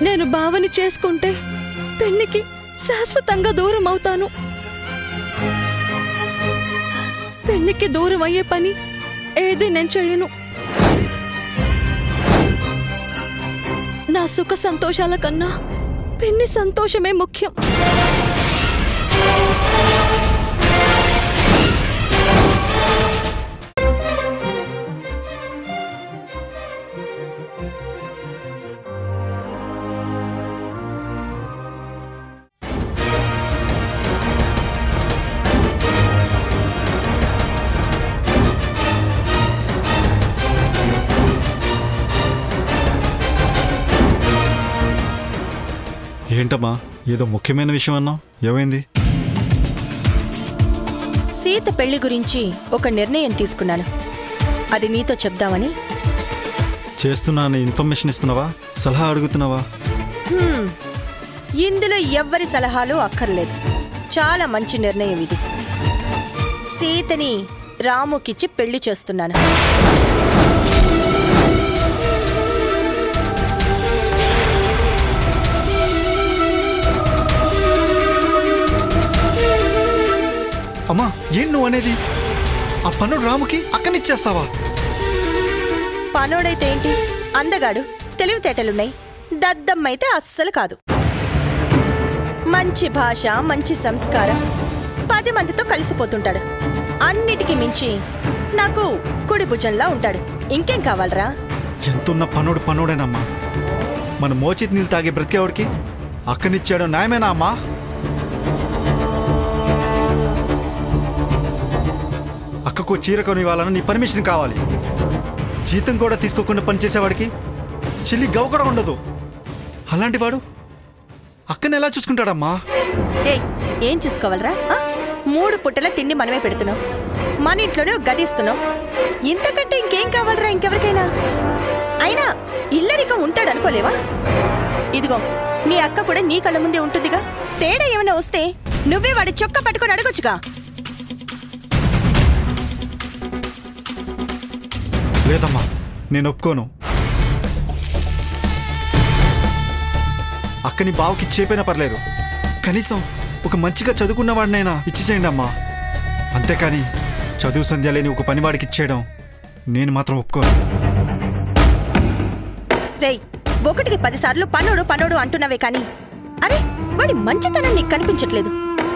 నేను బావని చేసుకుంటే పెన్నికి శాశ్వతంగా దూరం అవుతాను పెన్నికి దూరం అయ్యే పని ఏది నేను చెయ్యను నా సుఖ సంతోషాల కన్నా పెన్ని సంతోషమే ముఖ్యం ఏంటమ్మా ఏదో ముఖ్యమైన విషయం అన్నావు ఏమైంది సీత పెళ్లి గురించి ఒక నిర్ణయం తీసుకున్నాను అది నీతో చెప్దామని చేస్తున్నా అని ఇన్ఫర్మేషన్ ఇస్తున్నావా సలహా అడుగుతున్నావా హ్మ్, ఇందులో ఎవ్వరి సలహాలు అక్కర్లేదు చాలా మంచి నిర్ణయం ఇది సీతని రాముకిచ్చి పెళ్లి చేస్తున్నాను అమ్మా ఏం నువ్వు అనేది ఆ పన్ను రాముకి అక్కనిచ్చేస్తావా పనోడైతే ఏంటి అందగాడు తెలివితేటలున్నాయి దద్దమ్మైతే అస్సలు కాదు మంచి భాష మంచి సంస్కారం పది మందితో కలిసిపోతుంటాడు అన్నిటికీ మించి నాకు కుడి భుజంలా ఉంటాడు ఇంకేం కావాలరా ఎంతున్న పన్నుడు పన్నుడేనమ్మా మన మోచిత్ నీళ్ళు తాగే బ్రతికేవాడికి అక్కనిచ్చాడు న్యాయమేనా అమ్మా అక్కకు చీర కొనివ్వాలని నీ పర్మిషన్ కావాలి జీతం కూడా తీసుకోకుండా పనిచేసేవాడికి చెల్లి గవ కూడా ఉండదు అలాంటి వాడు అక్కని ఎలా చూసుకుంటాడమ్మా ఏయ్ ఏం చూసుకోవాలరా ఆ? మూడు పుట్టల తిండి మనమే పెడుతున్నాం మన ఇంట్లోనే ఒక గది ఇస్తున్నాం ఇంతకంటే ఇంకేం కావాలరా ఇంకెవరికైనా అయినా ఇల్లరికం ఉంటాడు అనుకోలేవా ఇదిగో నీ అక్క కూడా నీ కళ్ళ ముందే ఉంటుందిగా తేడా ఏమైనా వస్తే నువ్వే వాడి చొక్క పట్టుకొని అడగొచ్చుగా లేదమ్మా నేను ఒప్పుకోను అక్కని బావకి ఇచ్చేపోయినా పర్లేదు కనీసం ఒక మంచిగా చదువుకున్న వాడినైనా ఇచ్చి చేయండి అమ్మా అంతేకాని చదువు సంధ్య లేని ఒక పనివాడికి ఇచ్చేయడం నేను మాత్రం ఒప్పుకోను రేయ్ ఒకటికి పదిసార్లు పన్నోడు పన్నోడు అంటున్నావే కానీ అరే వాడి మంచితనం నీకు కనిపించట్లేదు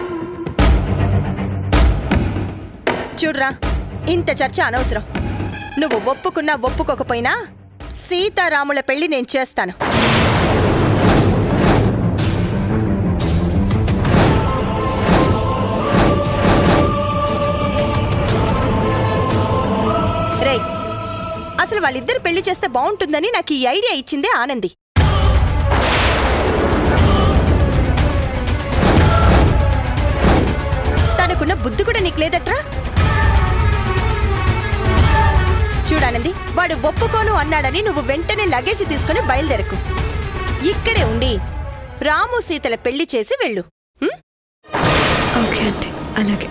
చూడ్రా ఇంత చర్చ అనవసరం నువ్వు ఒప్పుకున్నా ఒప్పుకోకపోయినా సీతారాముల పెళ్లి నేను చేస్తాను రేయ్ అసలు వాళ్ళిద్దరు పెళ్లి చేస్తే బాగుంటుందని నాకు ఈ ఐడియా ఇచ్చిందే ఆనంది తనకున్న బుద్ధి కూడా నీకు లేదట్రా చూడానంది వాడు ఒప్పుకోను అన్నాడని నువ్వు వెంటనే లగేజ్ తీసుకుని బయలుదేరకు ఇక్కడే ఉండి రాము సీతల పెళ్లి చేసి వెళ్ళు హ్మ్? ఓకే ఆంటీ అలాగే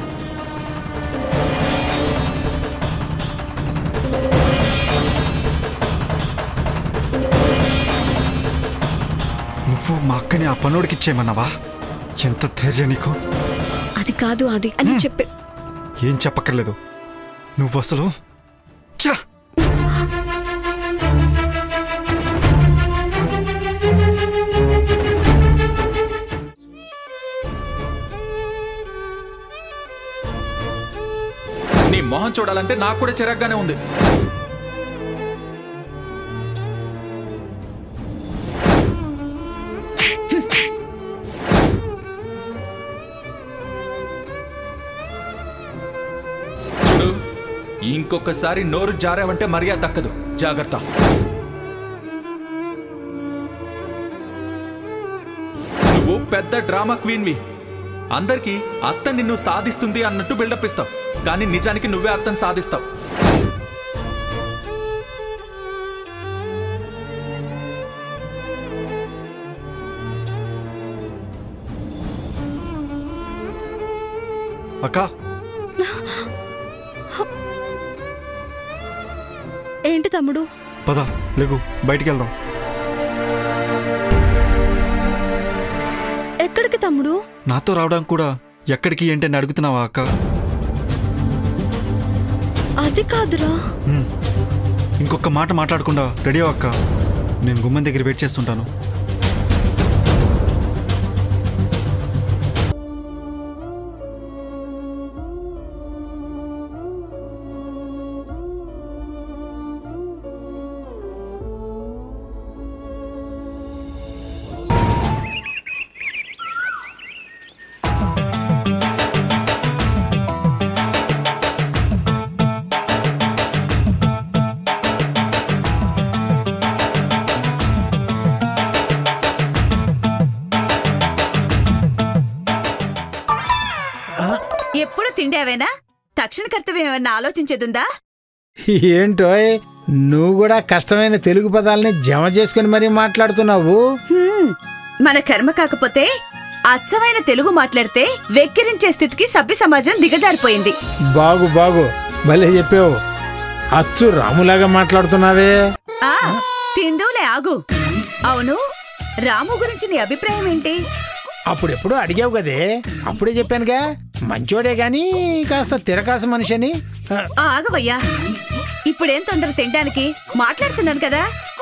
నువ్వు మా అక్కని ఆ పనుడికి ఇచ్చేయమన్నావా ఎంత ధైర్యం నీకు అది కాదు అది అని చెప్పి ఏం చెప్పక్కర్లేదు నువ్వు అసలు చా నీ మొహం చూడాలంటే నాకు కూడా చిరాగ్గానే ఉంది చూడు ఇంకొకసారి నోరు జారావంటే మర్యాద దక్కదు జాగ్రత్త నువ్వు పెద్ద డ్రామా క్వీన్వి అందరికీ అత్త నిన్ను సాధిస్తుంది అన్నట్టు బిల్డప్ ఇస్తావు కానీ నిజానికి నువ్వే అత్తని సాధిస్తావు అక్క ఏంటి తమ్ముడు పద లేగు బయటికి వెళ్దాం తమ్ముడు నాతో రావడం కూడా ఎక్కడికి ఏంటని అడుగుతున్నావా అక్క అది కాదురా హ్మ్. ఇంకొక మాట మాట్లాడకుండా రెడీ అక్క నేను గుమ్మం దగ్గర వెయిట్ చేస్తుంటాను ఎప్పుడు తిండావేనా తక్షణ కర్తవ్యం ఏమన్నా ఆలోచించేదుందా ఏంటోయ్ నువ్వు కూడా కష్టమైన తెలుగు పదాలని జమ చేసుకుని మరీ మాట్లాడుతున్నావు హ్మ్, మన కర్మ కాకపోతే అచ్చమైన తెలుగు మాట్లాడితే వెక్కిరించే స్థితికి సభ్య సమాజం దిగజారిపోయింది బాగు బాగు భలే చెప్పావు అచ్చు రాములాగా మాట్లాడుతున్నావే ఆ తిందూలే ఆగు అవును రాము గురించి నీ అభిప్రాయం ఏంటి అప్పుడెప్పుడు అడిగావు కదే అప్పుడే చెప్పానుగా మంచోడే గాని కాస్త తిరకాసు మనిషి అని ఆ, ఆ, ఆగవయ్యా ఇప్పుడేం తొందర తినడానికి మాట్లాడుతున్నాను కదా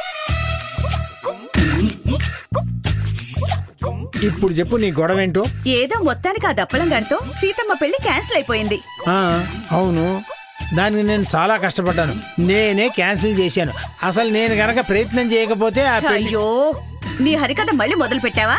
ఇప్పుడు చెప్పు నీ గొడవ ఏంటో ఏదో మొత్తానికి ఆ దప్పలం గడితో సీతమ్మ పెళ్లి క్యాన్సిల్ అయిపోయింది ఆ, అవును దానికి నేను చాలా కష్టపడ్డాను నేనే క్యాన్సిల్ చేశాను అసలు నేను గనక ప్రయత్నం చేయకపోతే ఆ పెళ్లి అయ్యో నీ హరికథ మళ్ళీ మొదలు పెట్టావా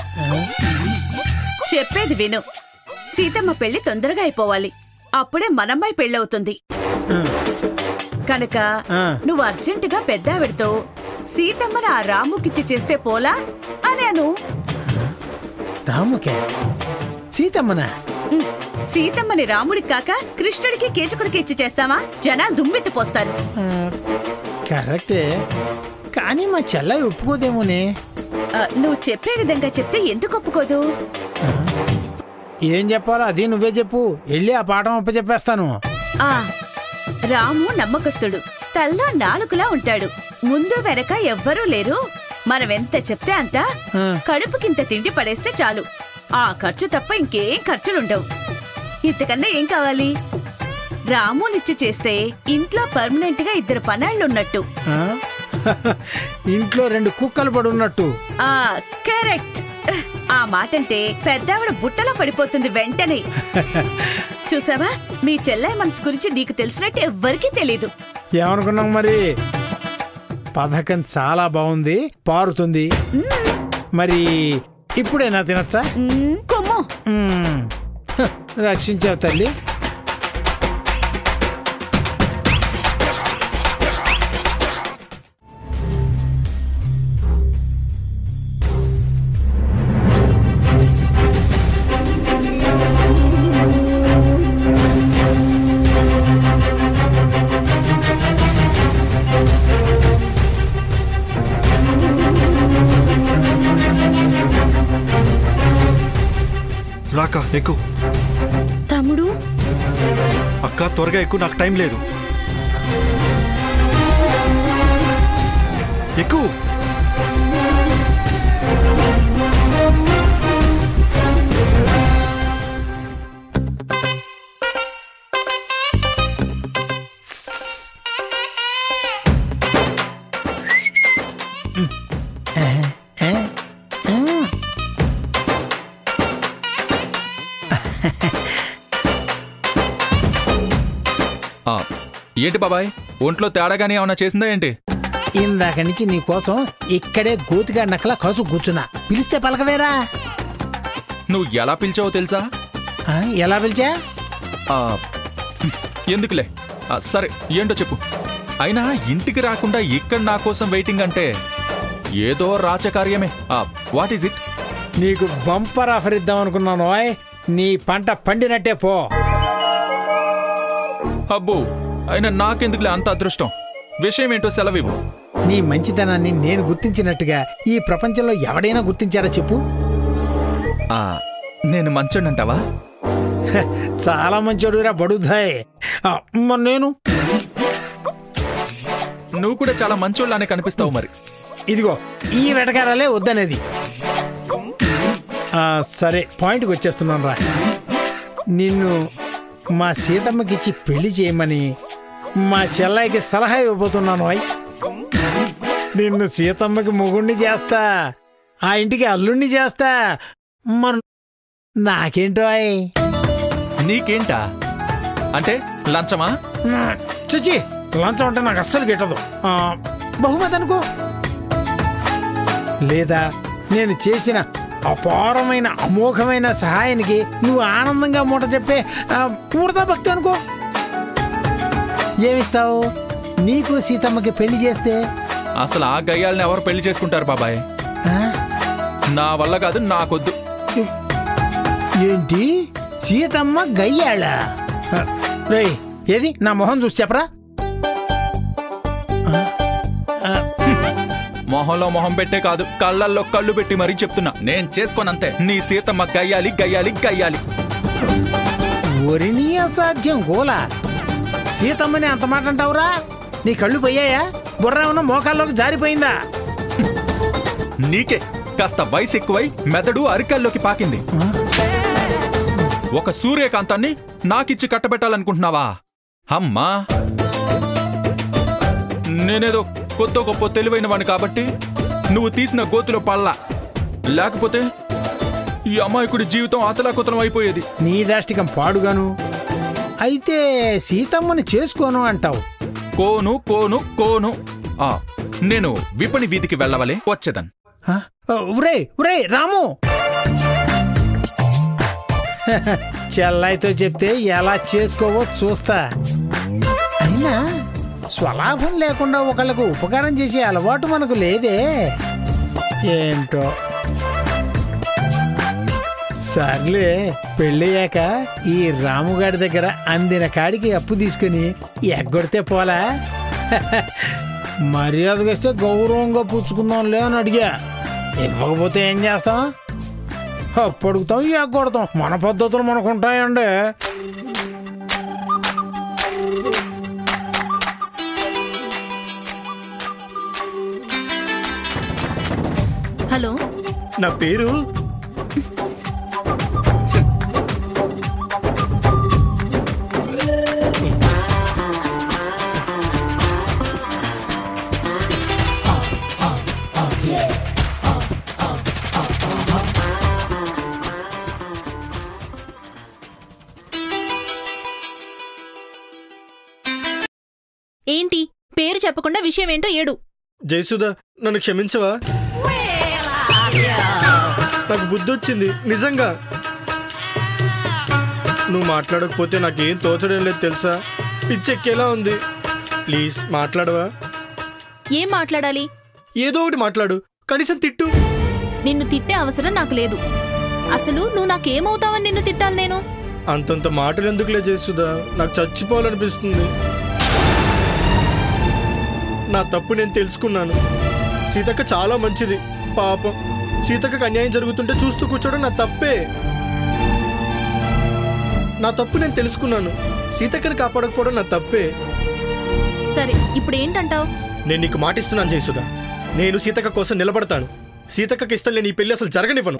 చెప్పేది విను సీతమ్మ పెళ్లి తొందరగా అయిపోవాలి అప్పుడే మనమ్మాయి పెళ్ళవుతుంది కనుక ఆ. నువ్వు అర్జెంటుగా పెద్దావిడతో సీతమ్మని ఆ రాముకిచ్చి చేస్తే పోలా అనాను రాముకే సీతమ్మనా ఉమ్, సీతమ్మని రాముడికి కాక కృష్ణుడికి కీచకుడికి ఇచ్చి చేస్తావా జనాలు దుమ్మెత్తి పోస్తారు ఆ, కరెక్టే కానీ మా చెల్లయ్య ఒప్పుకోదేమోనే ఆ, నువ్వు చెప్పే విధంగా చెప్తే ఎందుకు ఒప్పుకోదు ఏం చెప్పాలో అది నువ్వే చెప్పు వెళ్ళి ఆ పాఠం చెప్పేస్తాను ఆ రాము నమ్మకస్తుడు తల్లో నాలుగులా ఉంటాడు ముందు వెనక ఎవ్వరూ లేరు మనమెంత చెప్తే అంత ఆ. కడుపుకింత తిండి పడేస్తే చాలు ఆ ఖర్చు తప్ప ఇంకేం ఖర్చులుండవు ఇంతకన్నా ఏం కావాలి రామునిచ్చి చేస్తే ఇంట్లో పర్మనెంట్ గా ఇద్దరు పనాళ్ళున్నట్టు ఆ? ఇంట్లో రెండు కుక్కలు పడి ఉన్నట్టు ఆ కరెక్ట్ ఆ మాటంటే పెద్దావిడ బుట్టలో పడిపోతుంది వెంటనే చూసావా మీ చెల్లె మనసు గురించి నీకు తెలిసినట్టు ఎవ్వరికీ తెలీదు ఏమనుకున్నాం మరి పథకం చాలా బాగుంది పారుతుంది మరి ఇప్పుడేనా తినచ్చా మ్మ్, కొమ్ము మ్మ్. హ, రక్షించావు తల్లి రాక ఎక్కు తమ్ముడు అక్క త్వరగా ఎక్కువ నాకు టైం లేదు ఎక్కువ ఏ? మ్మ్. ఆ, ఏంటి బాబాయ్ ఒంట్లో తేడాగాని ఏమైనా చేసిందా ఏంటి ఇందాక నుంచి నీ కోసం ఇక్కడే గోతిగా నక్కల కసు కూర్చున్నా పిలిస్తే పలకవేరా నువ్వు ఎలా పిలిచావో తెలుసా ఆ, ఎలా పిలిచా ఆ, ఎందుకులే ఆ, సరే ఏంటో చెప్పు అయినా ఇంటికి రాకుండా ఇక్కడ నా కోసం వెయిటింగ్ అంటే ఏదో రాచకార్యమే వాట్ ఈజ్ ఇట్ నీకు బంపర్ ఆఫర్ ఇద్దాం అనుకున్నాను ఓయ్ నీ పంట పండినట్టే పో అబ్బో అయినా నాకెందుకులే అంత అదృష్టం విషయం ఏంటో సెలవివ్వు నీ మంచితనాన్ని నేను గుర్తించినట్టుగా ఈ ప్రపంచంలో ఎవడైనా గుర్తించాడా చెప్పు ఆ, నేను మంచోడంటావా హ, చాలా మంచోడురా బడుద్దాయ్ ఆ, మరి నేను నువ్వు కూడా చాలా మంచోళ్ళనే కనిపిస్తావు మరి ఇదిగో ఈ వెటకారాలే వద్దనేది ఆ, సరే పాయింట్కి వచ్చేస్తున్నాను రా నిన్ను మా సీతమ్మకి ఇచ్చి పెళ్లి చేయమని మా చెల్లాయికి సలహా ఇవ్వబోతున్నాను అయ్ నిన్ను సీతమ్మకి మొగుణ్ణి చేస్తా ఆ ఇంటికి అల్లుణ్ణి చేస్తా మరి నాకేంటో అయ్ నీకేంటా అంటే లంచమా చచ్చి లంచం అంటే నాకు అస్సలు గిట్టదు ఆ, బహుమతి అనుకో లేదా నేను చేసిన అపారమైన అమోఘమైన సహాయానికి నువ్వు ఆనందంగా మూట చెప్పే ఆ, మూడతా భక్తి అనుకో ఏమిస్తావు నీకు సీతమ్మకి పెళ్లి చేస్తే అసలు ఆ గయ్యాలని ఎవరు పెళ్లి చేసుకుంటారు బాబాయ్ ఆ, నా వల్ల కాదు నాకొద్దు ఏంటి సీతమ్మ గయ్యాళ ఆ, రేయ్ ఏది నా మొహం చూసి చెప్పరా ఆ, ఆ, మొహంలో మొహం పెట్టే కాదు కళ్ళల్లో కళ్ళు పెట్టి మరీ చెప్తున్నా నేను చేసుకోనంతే నీ సీతమ్మ గయ్యాలి గయ్యాలి గయ్యాలి ఒరిని అసాధ్యం గోల సీతమ్మని అంత మాట అంటావురా నీ కళ్ళు పోయాయా బుర్ర ఏమన్నా మోకాల్లోకి జారిపోయిందా నీకే కాస్త వయసు ఎక్కువై మెదడు అరికల్లోకి పాకింది ఒక సూర్యకాంతాన్ని నాకిచ్చి కట్టబెట్టాలనుకుంటున్నావా అమ్మా నేనేదో కొత్త గొప్ప తెలివైన వాడిని కాబట్టి నువ్వు తీసిన గోతులో పళ్ళ లేకపోతే ఈ అమాయకుడి జీవితం అతలాకుతలం అయిపోయేది నీ దాష్టికం పాడుగాను అయితే సీతమ్మని చేసుకోను అంటావు కోను కోను కోను ఆ నేను విపణి వీధికి వెళ్ళవలే వచ్చేదన్ ఆ, ఉరే ఉరే రాము చెల్లాయితో చెప్తే ఎలా చేసుకోవో చూస్తా అయినా స్వలాభం లేకుండా ఒకళ్ళకు ఉపకారం చేసే అలవాటు మనకు లేదే ఏంటో సర్లే పెళ్ళయ్యాక ఈ రాముగాడి దగ్గర అందిన కాడికి అప్పు తీసుకుని ఎగ్గొడితే పోలా మర్యాదగా ఇస్తే గౌరవంగా పుచ్చుకుందాంలే అని అడిగా ఇవ్వకపోతే ఏం చేస్తాం అప్పు అడుగుతాం ఎగ్గొడతాం మన పద్ధతులు మనకు ఉంటాయండి హలో నా పేరు ఏంటి పేరు చెప్పకుండా విషయం ఏంటో ఏడు జయసుధ నన్ను క్షమించవా నాకు బుద్ధి వచ్చింది నిజంగా నువ్వు మాట్లాడకపోతే నాకేం తోచడం లేదు తెలుసా పిచ్చెక్కేలా ఉంది ప్లీజ్ మాట్లాడవా ఏం మాట్లాడాలి ఏదో ఒకటి మాట్లాడు కనీసం తిట్టు నిన్ను తిట్టే అవసరం నాకు లేదు అసలు నువ్వు నాకేమవుతావని నిన్ను తిట్టాలి నేను అంతంత మాటలు ఎందుకులే చేసుదా నాకు చచ్చిపోవాలనిపిస్తుంది నా తప్పు నేను తెలుసుకున్నాను సీతక్క చాలా మంచిది పాపం సీతక్కకు అన్యాయం జరుగుతుంటే చూస్తూ కూర్చోవడం నా తప్పే నా తప్పు నేను తెలుసుకున్నాను సీతక్కని కాపాడకపోవడం నా తప్పే సరే ఇప్పుడు ఏంటంటావు నేను నీకు మాటిస్తున్నాను జయసుధా నేను సీతక్క కోసం నిలబడతాను సీతక్కకి ఇష్టం లేని ఈ పెళ్లి అసలు జరగనివ్వను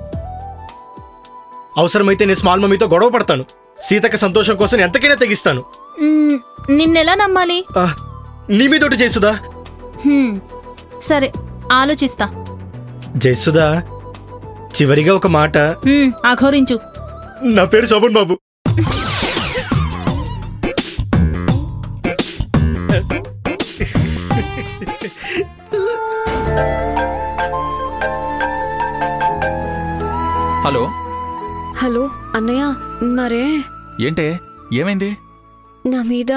అవసరమైతే నేను స్మాల్ మమ్మీతో గొడవ పడతాను సీతక్క సంతోషం కోసం ఎంతకైనా తెగిస్తాను మ్మ్, నిన్నెలా నమ్మాలి ఆ, నీ మీదోటి జయసుధా హ్మ్, సరే ఆలోచిస్తా జయసుధా చివరిగా ఒక మాట హ్మ్, అఘోరించు నా పేరు శోభన్ బాబు హలో హలో అన్నయ్య మరే ఏంటే ఏమైంది నా మీద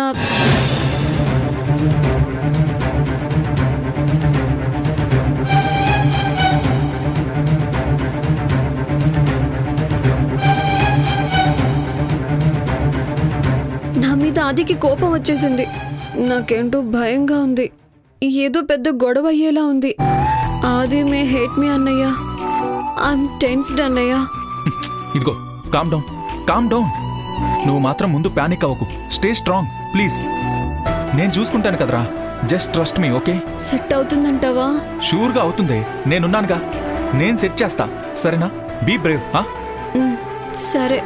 నా మీద ఆదికి కోపం వచ్చేసింది నాకేంటో భయంగా ఉంది ఏదో పెద్ద గొడవ అయ్యేలా ఉంది ఆది మే హేట్ మీ అన్నయ్య ఐఎమ్ టెన్స్డ్ అన్నయ్య ఇదిగో కామ్ డౌన్ కామ్ డౌన్ నువ్వు మాత్రం ముందు ప్యానిక్ అవ్వకు స్టే స్ట్రాంగ్ ప్లీజ్ నేను చూసుకుంటాను కదరా just trust me okay set అవుతుందంటావా షూర్గా అవుతుంది నేనున్నానుగా నేను సెట్ చేస్తా సరేనా బీ బ్రేవ్ మ్, సరే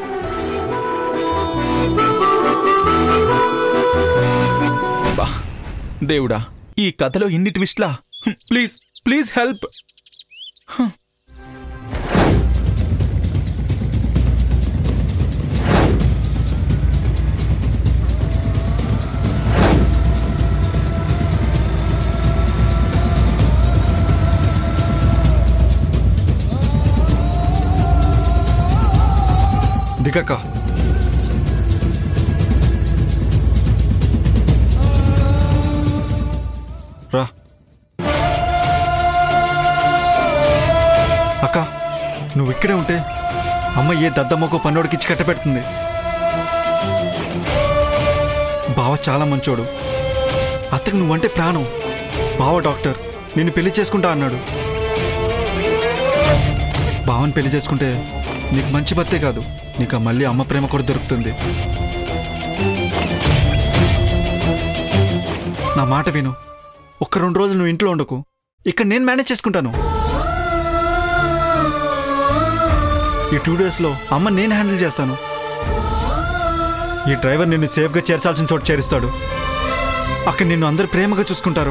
బా దేవుడా ఈ కథలో ఇన్ని ట్విస్ట్లా హ్మ్, ప్లీజ్ ప్లీజ్ హెల్ప్ హ్మ్. దిగక్క రా అక్క నువ్వు ఇక్కడే ఉంటే అమ్మ ఏ దద్దమ్మకో పన్నోడికి ఇచ్చి కట్టపెడుతుంది బావ చాలా మంచోడు అత్తకు నువ్వంటే ప్రాణం బావ డాక్టర్ నిన్ను పెళ్లి చేసుకుంటా అన్నాడు బావని పెళ్లి చేసుకుంటే నీకు మంచి భర్తే కాదు నీకు ఆ మళ్ళీ అమ్మ ప్రేమ కూడా దొరుకుతుంది నా మాట విను ఒక్క రెండు రోజులు నువ్వు ఇంట్లో ఉండకు ఇక్కడ నేను మేనేజ్ చేసుకుంటాను ఈ టూ డేస్లో అమ్మ నేను హ్యాండిల్ చేస్తాను ఈ డ్రైవర్ నిన్ను సేఫ్గా చేర్చాల్సిన చోటు చేరుస్తాడు అక్కడ నిన్ను అందరు ప్రేమగా చూసుకుంటారు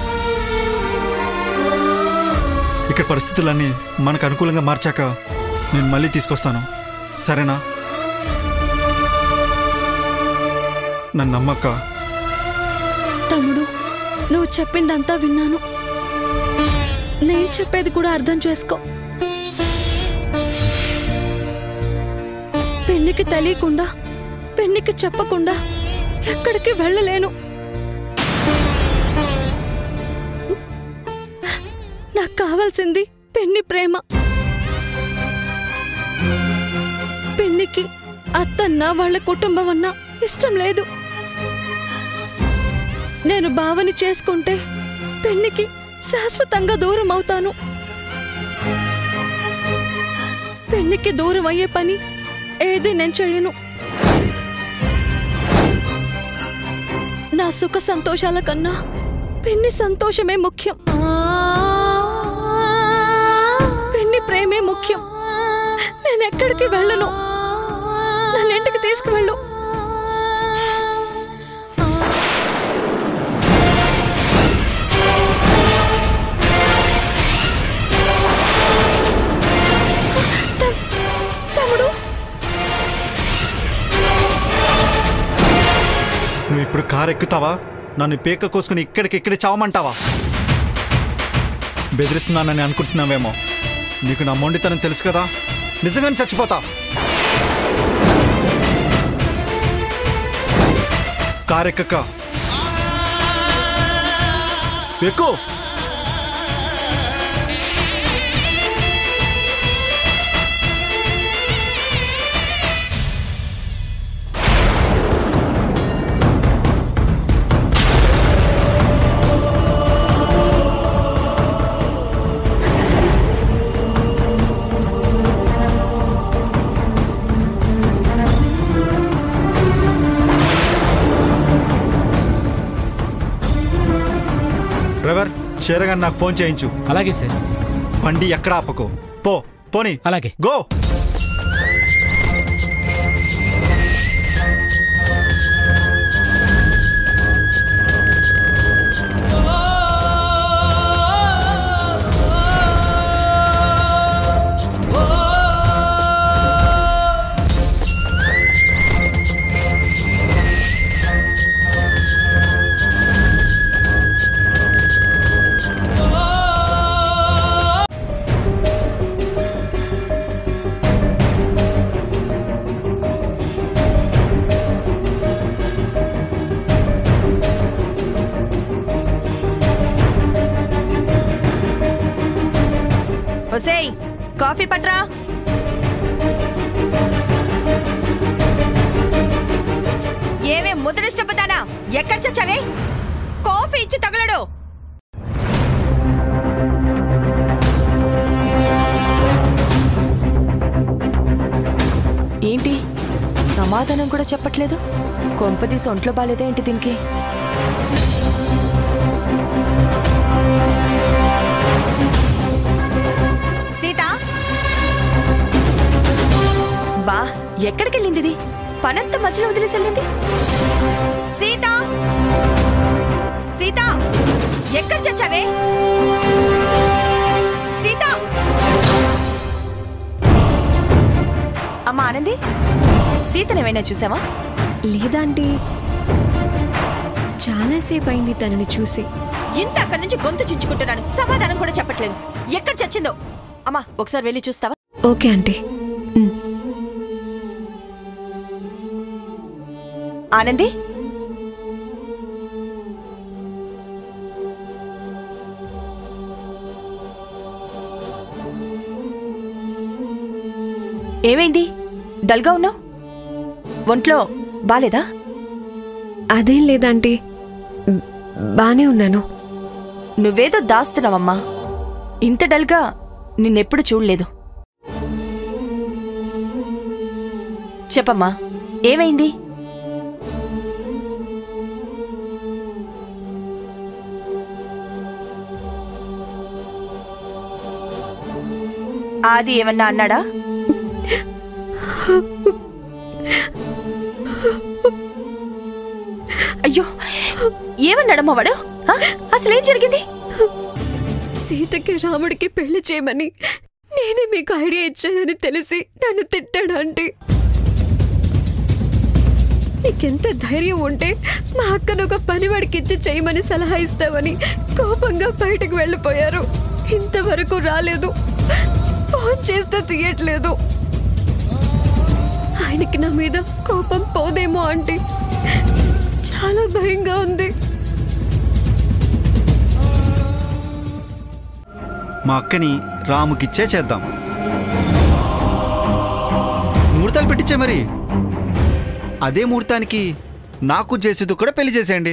ఇక్కడ పరిస్థితులన్నీ మనకు అనుకూలంగా మార్చాక నేను మళ్ళీ తీసుకొస్తాను సరేనా నన్ను నమ్మక్క తమ్ముడు నువ్వు చెప్పిందంతా విన్నాను నేను చెప్పేది కూడా అర్థం చేసుకో పెన్నికి తెలియకుండా పెన్నికి చెప్పకుండా ఎక్కడికి వెళ్ళలేను నాకు కావాల్సింది పెన్ని ప్రేమ పెన్నికి అత్తన్న వాళ్ళ కుటుంబం అన్నా ఇష్టం లేదు నేను బావని చేసుకుంటే పెన్నికి శాశ్వతంగా దూరం అవుతాను పెన్నికి దూరం అయ్యే పని ఏది నేను చెయ్యను నా సుఖ సంతోషాల కన్నా పెన్ని సంతోషమే ముఖ్యం పెన్ని ప్రేమే ముఖ్యం నేను ఎక్కడికి వెళ్ళను నన్ను ఇంటికి తీసుకువెళ్ళు తమ్- తమ్ముడు నువ్వు ఇప్పుడు కారు ఎక్కుతావా నన్ను పేక కోసుకుని ఇక్కడికిక్కడే చావమంటావా బెదిరిస్తున్నానని అనుకుంటున్నావేమో నీకు నా మొండితనం తెలుసు కదా నిజంగానే చచ్చిపోతా కారు ఎక్కక్క ఎక్కు డ్రైవర్ చేరగా నాకు ఫోన్ చేయించు అలాగే సార్ బండి ఎక్కడ ఆపకు పో పోనీ అలాగే గో ఒసేయ్ కాఫీ పట్రా ఏమే ముద్రిష్టపదానా ఎక్కడ చచ్చావే కాఫీ ఇచ్చి తగలడు ఏంటి సమాధానం కూడా చెప్పట్లేదు కొంపతీసి ఒంట్లో బాలేదా ఏంటి దీనికి సీత అబ్బా ఎక్కడికి వెళ్ళింది ఇది పనంతా మధ్యలో వదిలేసి వెళ్ళింది సీత సీత ఎక్కడ చచ్చావే సీత అమ్మా ఆనంది సీతనేమైనా చూసావా లేదా ఆంటీ చాలాసేపు అయింది తనని చూసి ఇంత అక్కడి నుంచి గొంతు చించుకుంటున్నాను సమాధానం కూడా చెప్పట్లేదు ఎక్కడ చచ్చిందో అమ్మా ఒకసారి వెళ్ళి చూస్తావా ఓకే ఆంటీ ఉమ్. ఆనంది ఏమైంది డల్గా ఉన్నావు ఒంట్లో బాలేదా అదేం లేదాంటీ బ- బానే ఉన్నాను నువ్వేదో దాస్తున్నావమ్మా ఇంత డల్గా నిన్నెప్పుడు చూడలేదు చెప్పమ్మా ఏమైంది ఆది ఏమన్నా అన్నాడా అయ్యో ఏమన్నాడమ్మా వాడు ఆ? అసలేం జరిగింది సీతకి రాముడికి పెళ్లి చేయమని నేనే మీకు ఐడియా ఇచ్చానని తెలిసి నన్ను తిట్టాడు ఆంటీ నీకెంత ధైర్యం ఉంటే మా అక్కను ఒక పనివాడికి ఇచ్చి చేయమని సలహా ఇస్తావని కోపంగా బయటకు వెళ్ళిపోయారు ఇంతవరకు రాలేదు ఫోన్ చేస్తే తీయట్లేదు ఆయనకి నా మీద కోపం పోదేమో ఆంటీ చాలా భయంగా ఉంది మా అక్కని రాముకిచ్చే చేద్దాం ముహూర్తాలు పెట్టించే మరి అదే ముహూర్తానికి నాకు చేసేది కూడా పెళ్లి చేసేయండి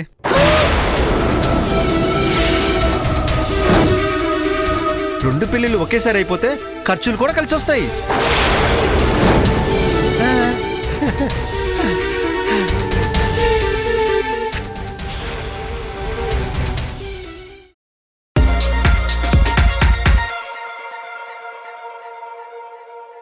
రెండు పెళ్ళిళ్ళు ఒకేసారి అయిపోతే ఖర్చులు కూడా కలిసి వస్తాయి